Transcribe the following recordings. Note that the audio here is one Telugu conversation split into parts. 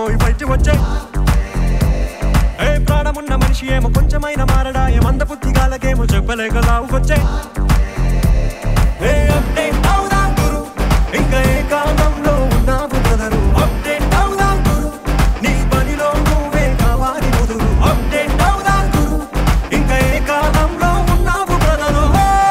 పోయి బయట వచ్చే ఏ ప్రాణమున్న మనిషి ఏమో కొంచెమైన మారడా ఏమంద బుద్ధి గాలకేమో చెప్పలేక లావుకొచ్చే ఏ అప్డేట్ అవుదాం గురు ఇంకా ఏ కాలంలో ఉన్నావు బ్రదరు అప్డేట్ అవుదాం గురు నీ పనిలో నువ్వే కావాలి ముదురు అప్డేట్ అవుదాం గురు ఇంకా ఏ కాలంలో ఉన్నావు బ్రదరు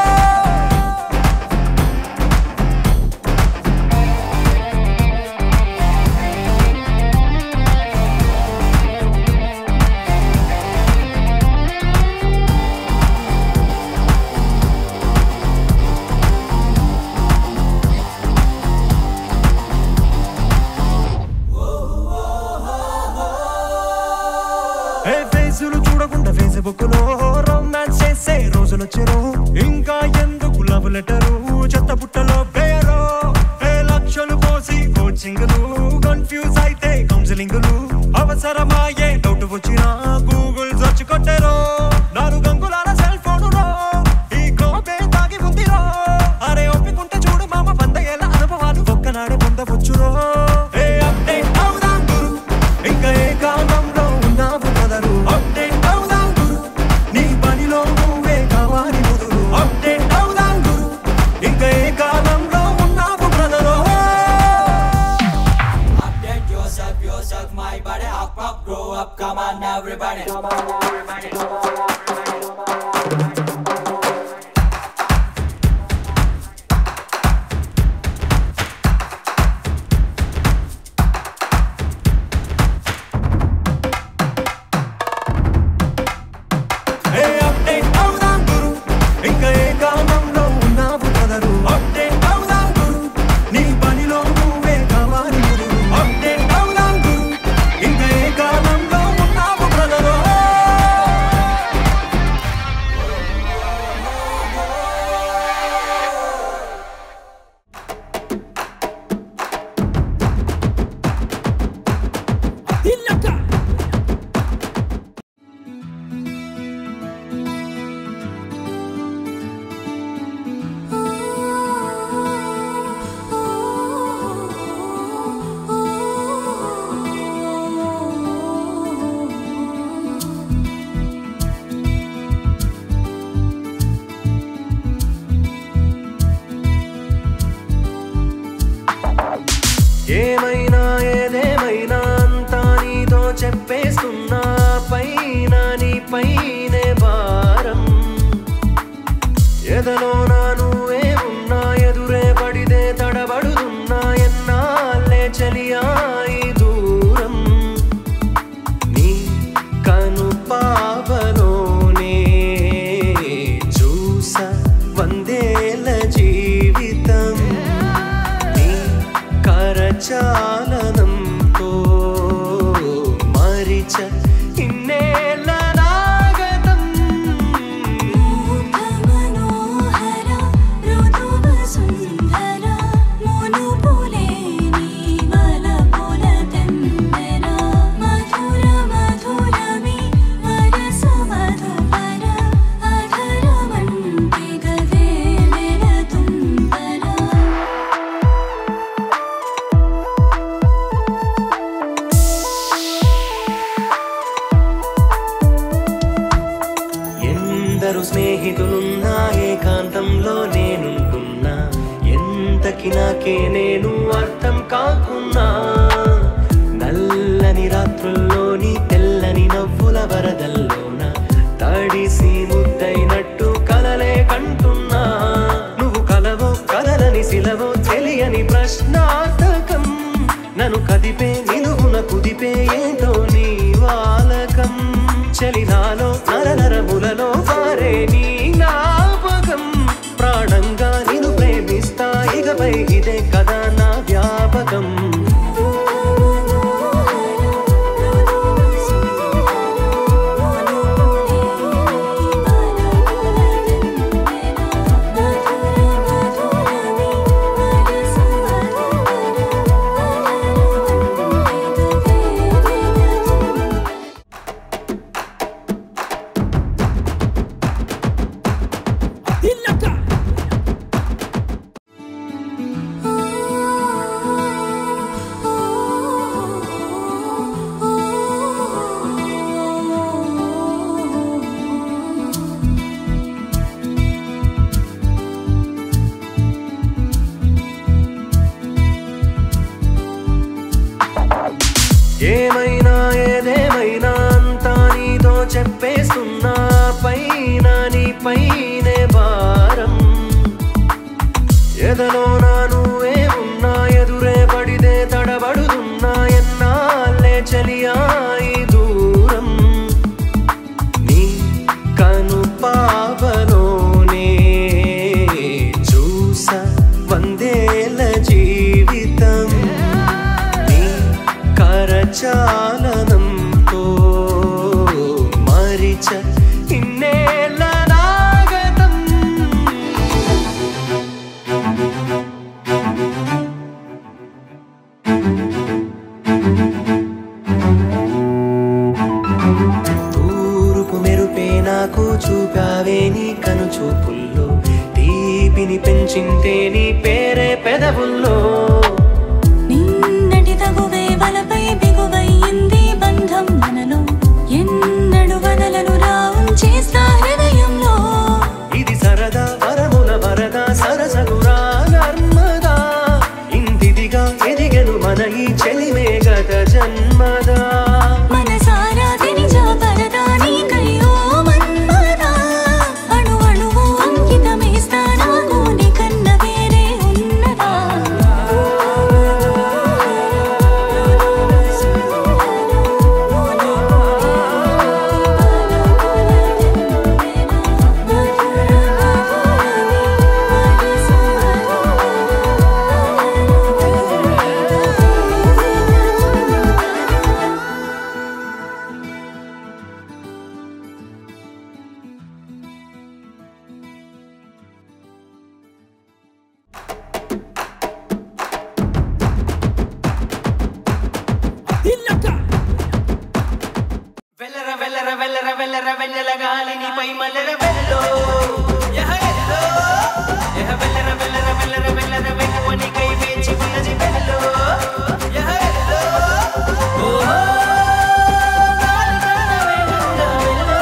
ఏ ఫేసులు చూడకుండా ఫేస్బుక్ లో రొమాన్స్ చేసే రోజులు వచ్చారు ఇంకా ఎందుకు లవ్ లెటరు చెత్త పుట్టలో పేరు ఏ లక్షలు పోసి కోచింగ్లు కన్ఫ్యూజ్ అయితే కౌన్సిలింగ్లు అవసరమాయే డౌట్ వచ్చినా గూగుల్ సెర్చ్ కొట్టారు నాలుగు గంగులాల సెల్ ఫోన్ ఈ కోపే తాగి ఉందిరో అరే ఒప్పుకుంటే చూడు మామ పందయ్యేల అనుభవాలు ఒక్కనాడే పొందవచ్చురో ఏ అప్డేట్ అవుదాం గురు ఇంకా ఏ కాలంలో ఉన్నావు కదరు అప్డేట్ అవుదాం గురు నీ పనిలో నువ్వే కావాలి ముదురు అప్డేట్ అవుదాం గురు ఇంకా ఏ కాలంలో ఉన్నావు brother Update yourself, yourself, my body. Up, up, grow up, come on, everybody. ఏ అప్డేట్ అవుదాం గురు ఇంకా ఏ కాలంలో ఉన్నావు కదరు అప్డేట్ అవుదాం గురు నీ పనిలో నువ్వే కావాలి ముదురు అప్డేట్ అవుదాం గురు ఇంకా ఏ కాలంలో ఉన్నావు బ్రదరు ఏమైనా ఏదేమైనా అంతా నీతో చెప్పేస్తున్నా పైన నీ పైనే భారం ఎదలో నా నువ్వే ఉన్నా ఎదురే పడితే తడబడుతున్నా ఎన్నాళ్ళే చలియాయి దూరం నీ కను పాపలోనే చూస వందేల జీవితం నీ కరచాలనంతో మరిచ ఇన్నేళ్ళ నాగతం మనోహర ఋతువ సుందర మునుపులే నీవల పుల తెందర మధుర మధురమి వరస మధుపర అధర మంటి గదే నెల తుందర ఎందరు స్నేహితులున్నా ఏకాంతంలో నేనుంటున్నా ఎంతకి నాకే నేను అర్థం కాకున్నా నల్లని రాత్రుల్లోని తెల్లని నవ్వుల వరదల్లోన తడిసి ముద్దైనట్టు కలలే కంటున్నా నువ్వు కలవో కదలని శిలవో తెలియని ప్రశ్నార్థకం నన్ను కదిపే నిలువున కుదిపే ఏంటో నీ వాలకం చలినాలో నర నరములలో పారే నీ జ్ఞాపకం ప్రాణంగా నిన్ను ప్రేమిస్తా ఇకపై ఇదే కదా నా వ్యాపకం ఎదలో నా నువ్వే ఉన్నా ఎదురే పడితే తడబడుతున్నా ఎన్నాళ్ళే చలియా ఈ దూరం నీ కను పాపలోనే చూస వందేల జీవితం నీ కరచాలనంతో మరిచ ఇన్నేళ్ళ నాగతం తూరుపు మెరుపే నాకు చూపావే నీ కను చూపుల్లో తీపిని పెంచింతే నీ పేరే పెదవుల్లో నిన్నటి తగువే వలపై బిగువయ్యింది బంధం మనలో ఎన్నడు వదలను రావం చేస్తా హృదయంలో ఇది సరదా వరముల వరద సరసగురా నర్మదా ఇంతిదిగా ఎదిగెను మన ఈ చెలిమే గత జన్మదా మనసారా తినిజా పరదా నీకయ్యో మన్మదా అణు అణువు అంకితమేస్తా నాకు నీ కన్న వేరే ఉన్నదా వెల్లర వెల్లర వెల్లర వెల్లర వెన్నెల గాలి నీపై మల్లెల వెల్లో యహ ఎల్లో యహ వెల్లర వెల్లర వెల్లర వెల్లర వెన్నువ నీకై వేచి ఉన్నది వెల్లో యహ ఎల్లో ఓహో గాలి కన్నవే నన్న వెల్లో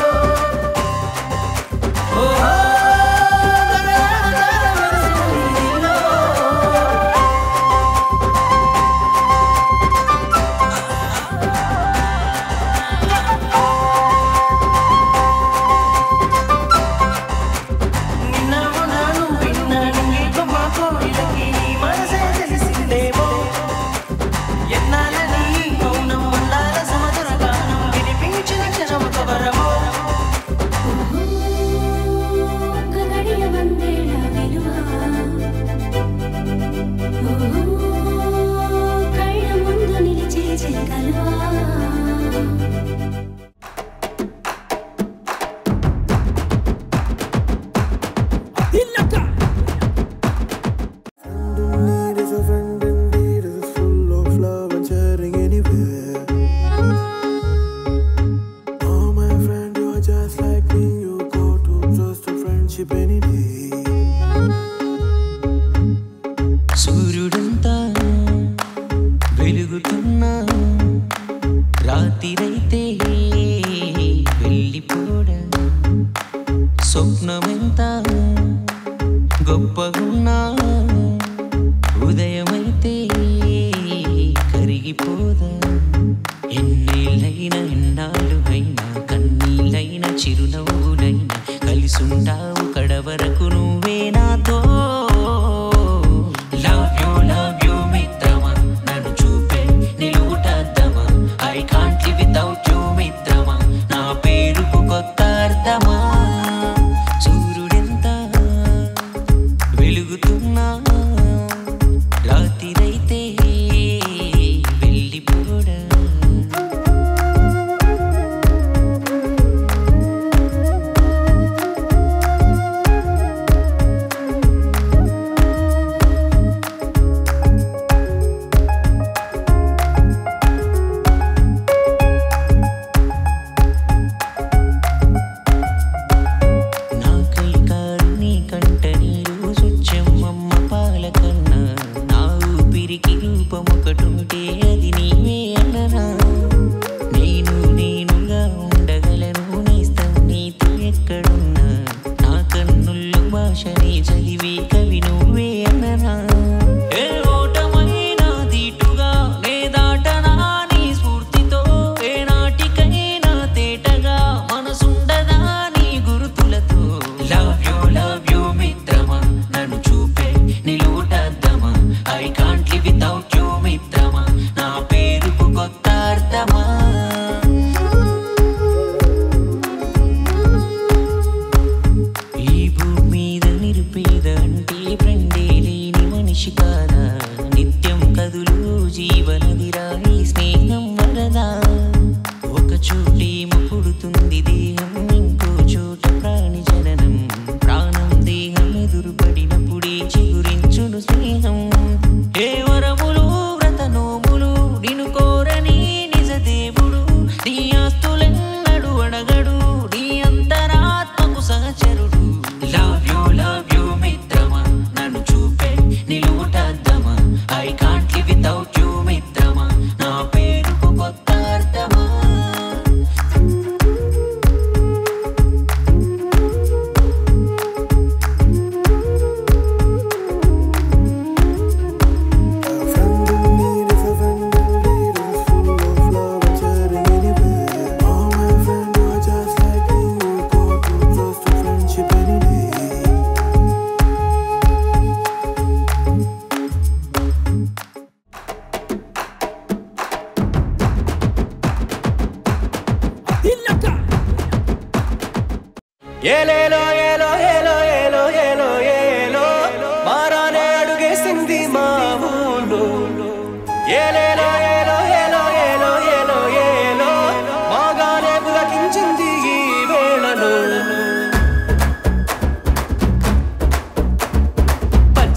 ఓహో గగన గగన మెరిసింది నిల్లో నిన్నావు నాను విన్నాను నీకు మా కోరిలకి నీ మనసే తెలిసిందేమో ఎన్నాలని మౌనం వల్లాల సమధుర గానం వినిపించిన క్షణము కవరమో గగడియ వందేళ వెలువా కళ్ళ ముందు నిలిచే చెరగలవా need is a friend indeed is full of love and sharing anywhere. Oh my friend, you are just like me. You go to trust a friendship any day. సూర్యుడంతా వెలుగుతున్నా రాత్రిరైతే వెళ్ళిపోడ స్వప్నమెంత గొప్పగున్నా ఉదయమైతే కరిగిపోదా ఎన్నేళ్ళైన ఎన్నాళ్ళు అయినా కన్నీళ్ళైన చిరునవ్వులైనా కలిసుంటావు కడవరకు నువ్వే నాతో లవ్ యూ లవ్ యూ మిత్రమా నన్ను చూపే నిలువుటద్దమా I can't live without you మిత్రమా నా పేరుకు కొత్త అర్థమా సూర్యుడెంత వెలుగుతున్నా రాత్రిరైతే వెళ్ళిపోడా నా కై కారు నీ కంట నీరు స్వచ్ఛమ్మమ్మ పాల కన్నా నా ఊపిరికి రూపమొకటుంటే అది నీవే అన్ననా నేను నేనుగా ఉండగలను నేస్తం నీతో ఎక్కడున్నా నా కన్నుల్లో భాషని చదివి కవి నువ్వే అన్ననా ఏ ఓటమైనా దీటుగా నే దాటనా నీ స్ఫూర్తితో ఏ నాటికైనా తేటగా మనసుండదా నీ గురుతులతో లవ్ యూ లవ్ యూ మిత్రమా నన్ను చూపే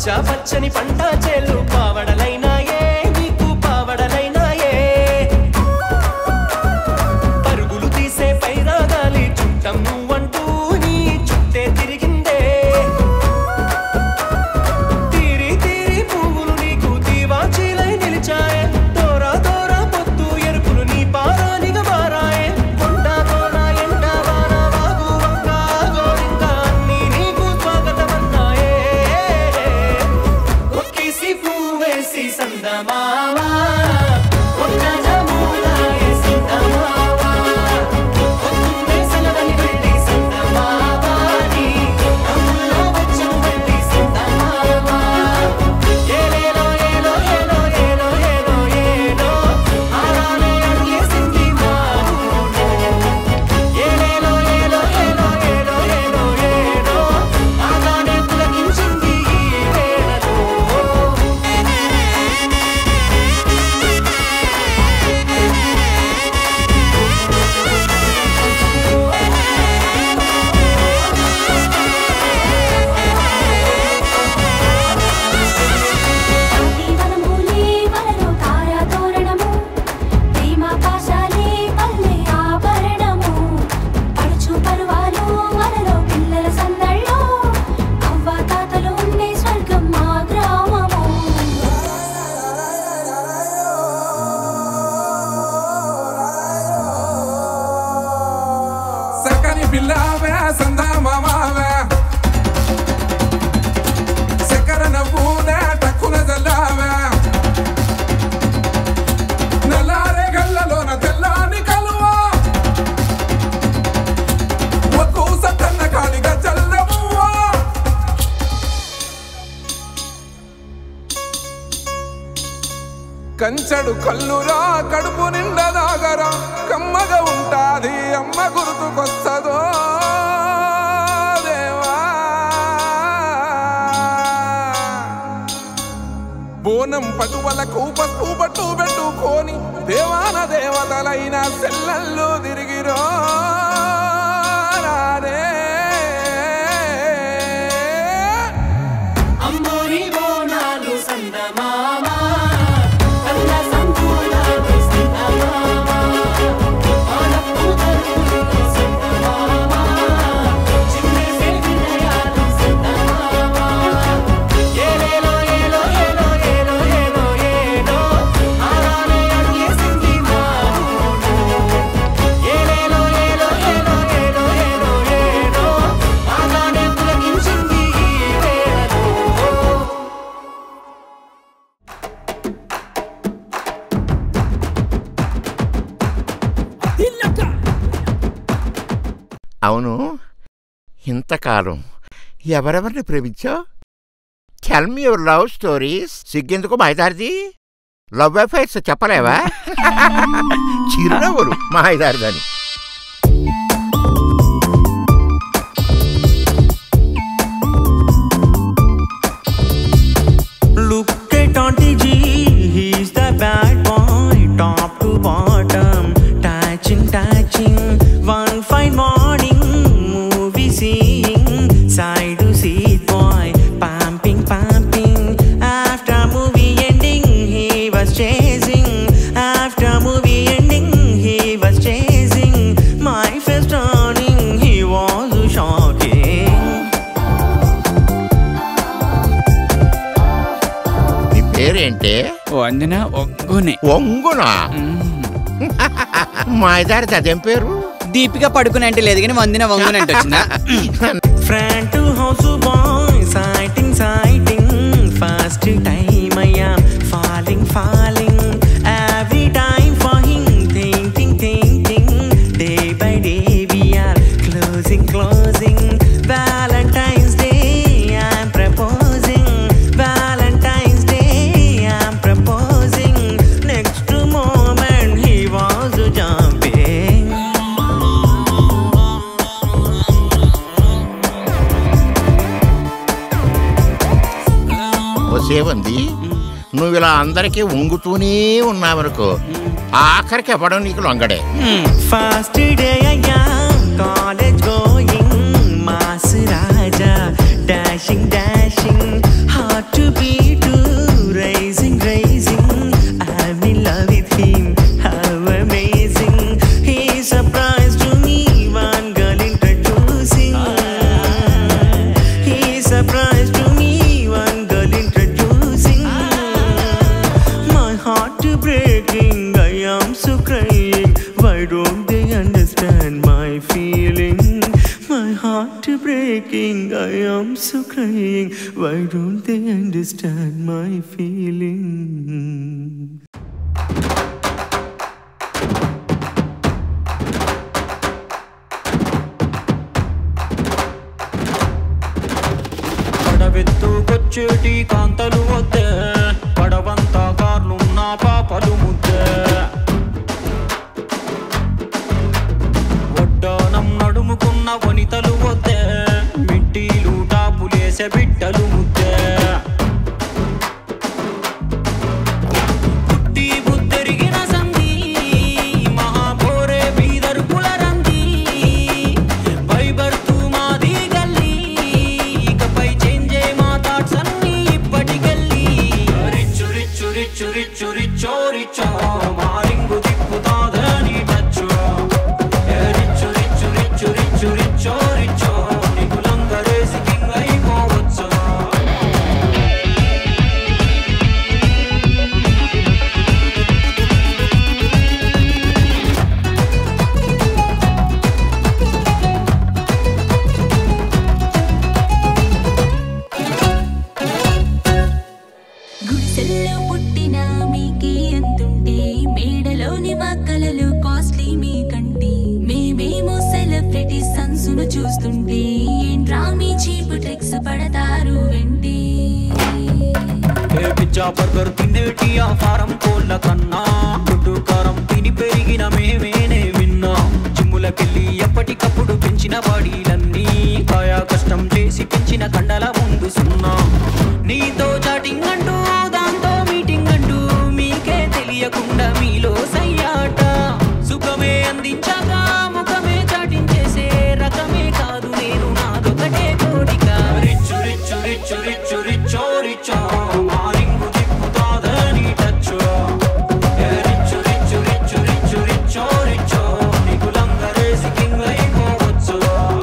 పచ్చ పచ్చని పంట చేలు పావడలైనాయే నీకు పావడలైనాయే పరుగులు తీసే పైరాగాలి చుట్టం నువ్వంటూ నీ చుట్టే తిరిగిందే తీరి తీరి పువ్వులు నీకు దీవాచీలై నిలిచాయే దోరా దోరా పొత్తు ఎరుపులు నీ పారానిగా మారాయే కొండ కోన ఎండ వాన వాగు వంక గోరింక అన్నీ నీకు స్వాగతమన్నాయే ఒక్కేసి పువ్వేసి సందమావా ఒక్క జముల ఏసి సందమావా పొద్దున్నే సెలవని వెళ్ళి సందమావా నీ అమ్ములో వచ్చం వెళ్ళి సందమావా ఏలేలో ఏలో ఏలో ఏలో ఏలో ఏలో ఆరానే అడిగేసింది మామూలు ఏలేలో ఏలో ఏలో ఏలో ఏలో ఏలో ఆగానే పులకించింది ఈ వేళలో వనమూలే వలలో తారా తోరణము ప్రేమ పాశాలే పల్లె ఆభరణము పడుచు పరువాలు వలలో పిల్లల సందళ్ళు అవ్వ తాతలు ఉండే స్వర్గం మా గ్రామము సకని పిల్లవే సందా మామావే సకర నవ్వునే టక్కున జల్లావే నల్లారే గల్లలోన తెల్లాని కలువా ఒక్కూ సత్తన్న కాడిగా చల్లమువా కంచడు కల్లురా కడుపు నిండా దాగరా కమ్మగా ఉంటాది అమ్మ గుర్తుకొస్తదో దేవా బోనం పటువలకు పసుపు పట్టు పెట్టుకొని దేవాన దేవతలైన సెల్లల్లో తిరిగిరో రారే. అమ్మోరి బోనాలు సందమామ కన్న సంపూలాలు సందమామ ఆనప్పు తరుపులు సందమామ చిన్నేసే వినయాలు సందమామ ఏలేలో ఏలో ఏలో ఏలో ఏలో ఏలో ఆరానే అడిగేసింది మామూలు ఏలేలో ఏలో ఏలో ఏలో ఏలో ఏలో ఆగానే పులకించింది ఈ వేళలో అవును ఇంతకాలం ఎవరెవరిని ప్రేమించావు tell me your love stories సిగ్గెందుకు మాయదారిది లవ్ అఫైర్స్ చెప్పలేవా చిరునవ్వులు మాయదారిదని Look at Auntie G, he's the bad boy, top to bottom, touching, touching. One fine morning, movie seeing, side to seat boy, pumping, pumping. After movie ending, he was chasing. After movie ending, he was chasing. My face turning, he was shocking. నీ పేరేంటే వందన ఒగ్గునే ఒంగునా మాయదారిది అదేం పేరు దీపిక పడుకుని అంటే లేదు కానీ వందిన వంగున అంటే వచ్చిందా Friend to house boy, sighting, sighting. First time I am falling, falling. Every time for him, thinking, thinking. Day by day we are closing, closing. Valentine's Day, I'm proposing. Valentine's Day, I'm proposing. Next moment he was jumping. వసేవంది నువ్వు ఇలా అందరికీ ఉంగుతూనే ఉన్నావనుకో ఆఖరికి ఇవ్వడం నీకు లొంగడే First day I am college going, Mas Raja, dashing, dashing, hard to surprise to me. One girl introducing my heart breaking. I am so crying. Why don't they understand my feeling? My heart breaking. I am so crying. Why don't they understand my feeling? పడవెత్తుకొచ్చేటి కాంతలు వద్దే పడవంతా కార్లున్న పాపలు ముద్దే ఒడ్డానం నడుముకున్న వనితలు వద్దే మిట్టీలు టాపులేసే బిడ్డలు ముద్దే పుట్టి బుద్ధెరిగిన సంధి మహాపోరే బీదరు కులరంది బైబర్తు మాది గల్లీ ఇకపై చేంజే మా థాట్స్ అన్ని ఇప్పటికెళ్ళి రిచ్చు రిచ్చు రిచ్చు రిచ్చు రిచ్చో రిచ్చో మారింగు తిప్పుతాదని టచ్చు రిచ్చు రిచ్చు రిచ్చు రిచ్చు రిచ్చో రిచ్చో నికులందరేసి కింగ్ అయిపోవచ్చు గుడిసెల్లో పుట్టిన మీకే అంతుంటే మేడలోని మా కలలు కాస్ట్లీ మీకంటే మేమేమో సెలబ్రిటీ సన్సును చూస్తుంటే ఏంట్రా మీ చీపు ట్రిక్స్ పడతారు వెంటే ఏ పిజ్జా బర్గర్ తినేటి ఆ ఫారం కోళ్ళ కన్నా గుడ్డు కారం తిని పెరిగిన మేమేనే విన్నా జిమ్ములకెళ్ళి ఎప్పటికప్పుడు పెంచిన బాడీలన్నీ కాయా కష్టం చేసి పెంచిన కండల ముందు సున్నా నీతో చాటింగ్ అంటూ దాంతో మీటింగ్ అంటూ మీకే తెలియకుండా మీలో సయ్యాట సుఖమే అందించాక ముఖమే చాటించేసే రకమే కాదు నేను నాదొకటే కోరిక రిచ్చు రిచ్చు రిచ్చు రిచ్చు రిచ్చో రిచ్చో మారింగు తిప్పుతాదని టచ్చు ఏ రిచ్చు రిచ్చు రిచ్చు రిచ్చు రిచ్చో రిచ్చో నికులందరేసి కింగ్ అయిపోవచ్చు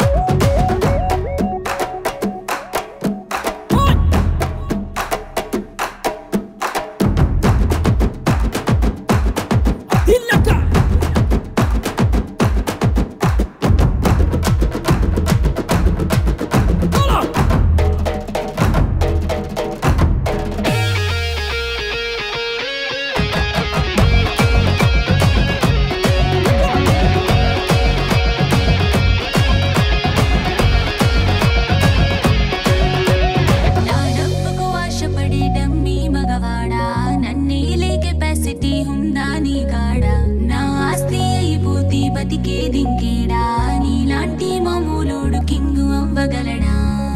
నా డబ్బుకు ఆశపడి డమ్మీ మగవాడా నన్నేలే కెపాసిటీ ఉందా నీ కాడా నా ఆస్తి అయిపోతే బతికే దింకేడా నీలాంటి మామూలోడు కింగు అవ్వగలడా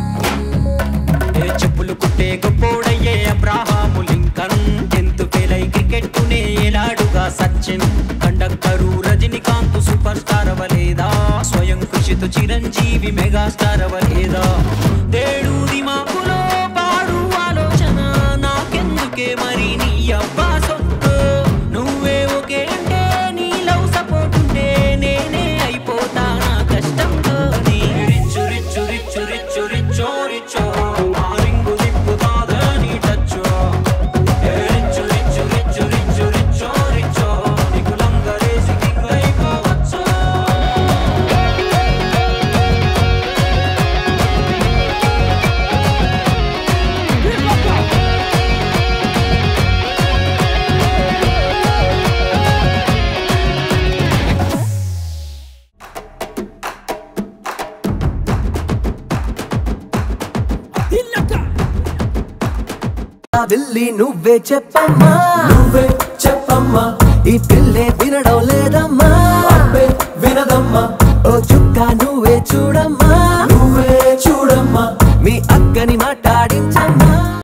ఏ చెప్పులు కుట్టే గొప్పోడయ్యే అబ్రాహాము లింకన్ టెన్త్ ఫెయిల్ అయి క్రికెట్ నేలాడుగా Sachin conductor Rajinikanth super star అవ్వలేదా స్వయం కృషితో చిరంజీవి మెగాస్టార్ అవ్వలేదా దేడు దిమాకులో పాడు ఆలోచన నాకెందుకే మరి నీ అబ్బా సొత్తు నువ్వే ఓకే అంటే నీ లవ్ సపోర్ట్ ఉంటే నేనే అయిపోతా నా కష్టంతో రిచ్చు రిచ్చు రిచ్చు రిచ్చు రిచ్చో రిచ్చో మారింగు తిప్పుతాదని టచ్చు ఏ రిచ్చు రిచ్చు రిచ్చు రిచ్చు రిచ్చో రిచ్చో నికులందరేసి కింగ్ అయిపోవచ్చు వెళ్ళి నువ్వే చెప్పమ్మా నువ్వే చెప్పమ్మా ఈ పిల్లే వినడం లేదమ్మా